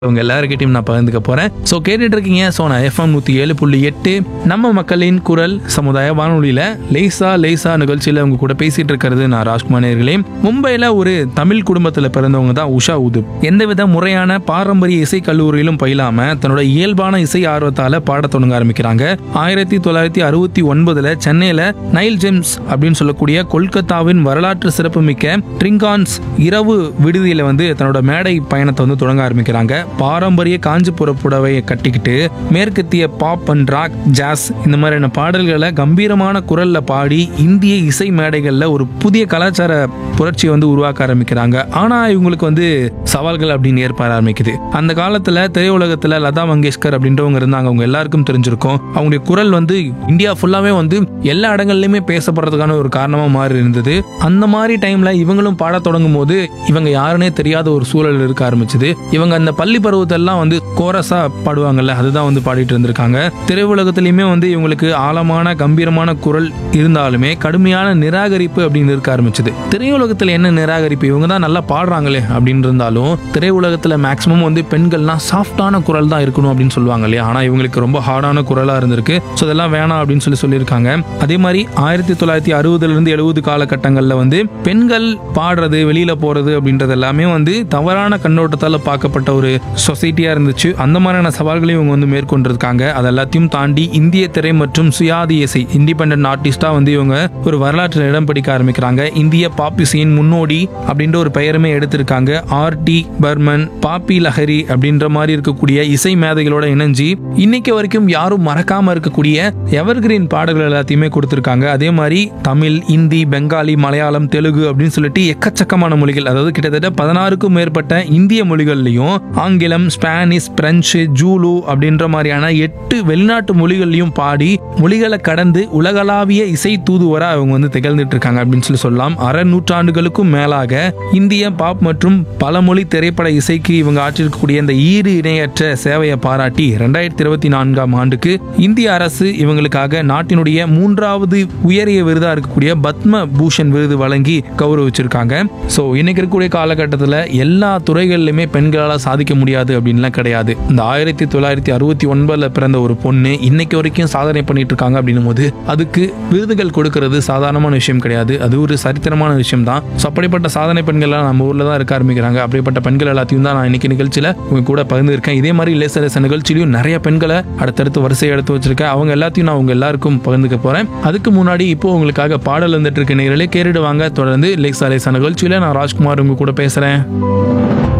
உங்க எல்லாருக்கிட்டையும் நான் பகிர்ந்துக்க போறேன் ஸோ கேட்டுட்டு இருக்கீங்க ஸோ நான் எஃப்எம் நூற்றி ஏழு புள்ளி எட்டு நம்ம மக்களின் குரல் சமுதாய வானொலியில லேசா லேசா நிகழ்ச்சியில உங்க கூட பேசிட்டு இருக்கிறது நான் ராஜ்குமார் நேர்களே மும்பையில ஒரு தமிழ் குடும்பத்துல பிறந்தவங்க தான் உஷா உதுப் எந்தவித முறையான பாரம்பரிய இசை கல்லூரியிலும் பயிலாம தன்னோட இயல்பான இசை ஆர்வத்தால பாடத் தொடங்க ஆரம்பிக்கிறாங்க ஆயிரத்தி தொள்ளாயிரத்தி அறுபத்தி ஒன்பதுல சென்னையில நைல் ஜெம்ஸ் அப்படின்னு சொல்லக்கூடிய கொல்கத்தாவின் வரலாற்று சிறப்புமிக்க ட்ரிங்கான்ஸ் இரவு விடுதியில வந்து தன்னோட மேடை பயணத்தை வந்து தொடங்க ஆரம்பிக்கிறாங்க பாரம்பரிய காஞ்சிபுர புடவையை கட்டிக்கிட்டு மேற்கத்திய பாப் அண்ட் ராக் ஜாஸ் இந்த மாதிரியான பாடல்களை கம்பீரமான குரல்ல பாடி இந்திய இசை மேடைகள்ல ஒரு புதிய கலாச்சார புரட்சியை வந்து உருவாக்க ஆரம்பிக்கிறாங்க ஆனா இவங்களுக்கு வந்து சவால்கள் அப்படின்னு ஏற்பட ஆரம்பிக்குது அந்த காலத்துல திரையுலகத்துல லதா மங்கேஷ்கர் அப்படின்றவங்க இருந்தாங்க அவங்க எல்லாருக்கும் தெரிஞ்சிருக்கும் அவங்களுடைய குரல் வந்து இந்தியா ஃபுல்லாவே வந்து எல்லா இடங்கள்லயுமே பேசப்படுறதுக்கான ஒரு காரணமா மாறி இருந்தது அந்த மாதிரி டைம்ல இவங்களும் பாடத் தொடங்கும் போது இவங்க யாருன்னே தெரியாத ஒரு சூழல் இருக்க ஆரம்பிச்சது இவங்க அந்த பள்ளி பருவத்தெல்லாம் வந்து கோரஸா பாடுவாங்கல்ல அதுதான் வந்து பாடிட்டு இருந்திருக்காங்க திரையுலகத்திலயுமே வந்து இவங்களுக்கு ஆழமான கம்பீரமான குரல் இருந்தாலுமே கடுமையான நிராகரிப்பு அப்படின்னு இருக்க ஆரம்பிச்சது திரையுலகத்துல என்ன நிராகரிப்பு இவங்க தான் நல்லா பாடுறாங்களே அப்படின்னு இருந்தாலும் திரையுலகத்துல மேக்சிமம் வந்து பெண்கள்லாம் சாஃப்டான குரல் தான் இருக்கணும் அப்படின்னு சொல்லுவாங்க இல்லையா ஆனா இவங்களுக்கு ரொம்ப ஹார்டான குரலா இருந்திருக்கு ஸோ இதெல்லாம் வேணாம் அப்படின்னு சொல்லி சொல்லியிருக்காங்க அதே மாதிரி ஆயிரத்தி தொள்ளாயிரத்தி அறுபதுல இருந்து எழுபது காலகட்டங்கள்ல வந்து பெண்கள் பாடுறது வெளியில போறது அப்படின்றது எல்லாமே வந்து தவறான கண்ணோட்டத்தால பார்க்கப்பட்ட ஒரு சொசைட்டியா இருந்துச்சு அந்த மாதிரியான சவால்களையும் இவங்க வந்து மேற்கொண்டிருக்காங்க அது எல்லாத்தையும் தாண்டி இந்திய திரை மற்றும் சுயாதி இசை இண்டிபெண்ட் ஆர்டிஸ்டா வந்து இவங்க ஒரு வரலாற்றில் இடம் பிடிக்க ஆரம்பிக்கிறாங்க இந்திய பாப் இசையின் முன்னோடி அப்படின்ற ஒரு பெயருமே எடுத்திருக்காங்க ஆர் டி பர்மன் பாப்பி லஹரி அப்படின்ற மாதிரி இருக்கக்கூடிய இசை மேதைகளோட இணைஞ்சு இன்னைக்கு வரைக்கும் யாரும் மறக்காம இருக்கக்கூடிய எவர்கிரீன் பாடல்கள் எல்லாத்தையுமே கொடுத்திருக்காங்க அதே மாதிரி தமிழ் இந்தி பெங்காலி மலையாளம் தெலுங்கு அப்படின்னு சொல்லிட்டு எக்கச்சக்கமான மொழிகள் அதாவது கிட்டத்தட்ட பதினாறுக்கும் மேற்பட்ட இந்திய மொழிகள்லையும் ஆங்கிலம் ஸ்பானிஷ் பிரெஞ்சு ஜூலு அப்படின்ற மாதிரியான எட்டு வெளிநாட்டு மொழிகள்லையும் பாடி மொழிகளை கடந்து உலகளாவிய இசை தூதுவரா அவங்க வந்து திகழ்ந்துட்டு இருக்காங்க அப்படின்னு சொல்லி சொல்லலாம் அரை நூற்றாண்டுகளுக்கும் மேலாக இந்திய பாப் மற்றும் பல மொழி திரைப்பட இசைக்கு இவங்க ஆற்றிருக்கக்கூடிய இந்த ஈடு இணையற்ற சேவையை பாராட்டி ரெண்டாயிரத்தி இருபத்தி நான்காம் ஆண்டுக்கு இந்திய அரசு இவங்களுக்காக நாட்டினுடைய மூன்றாவது உயரிய விருதா இருக்கக்கூடிய பத்ம பூஷன் விருது வழங்கி கௌரவிச்சிருக்காங்க ஸோ இன்னைக்கு இருக்கக்கூடிய காலகட்டத்தில் எல்லா துறைகளிலுமே பெண்களால் சாதிக்க முடியாது அப்படின்லாம் கிடையாது இந்த ஆயிரத்தி தொள்ளாயிரத்தி அறுபத்தி ஒன்பதுல பிறந்த ஒரு பொண்ணு இன்னைக்கு வரைக்கும் சாதனை பண்ணிட்டு இருக்காங்க அப்படின்னும் போது அதுக்கு விருதுகள் கொடுக்கறது சாதாரணமான விஷயம் கிடையாது அது ஒரு சரித்திரமான விஷயம் தான் ஸோ அப்படிப்பட்ட சாதனை பெண்கள்லாம் நம்ம ஊர்ல தான் இருக்க ஆரம்பிக்கிறாங்க அப்படிப்பட்ட பெண்கள் எல்லாத்தையும் தான் நான் இன்னைக்கு நிகழ்ச்சியில உங்க கூட பகிர்ந்துருக்கேன் இதே மாதிரி லேச லேச நிகழ்ச்சியிலையும் நிறைய பெண்களை அடுத்தடுத்து வரிசையை எடுத்து வச்சிருக்கேன் அவங்க எல்லாத்தையும் நான் உங்க எல்லாருக்கும் பகிர்ந்துக்க போறேன் அதுக்கு முன்னாடி இப்போ உங்களுக்காக பாடல் வந்துட்டு இருக்க நேர்களே கேட்டுடுவாங்க தொடர்ந்து லேசா லேசா நிகழ்ச்சியில நான் ராஜ்குமார் உங்க கூட பேசுறேன்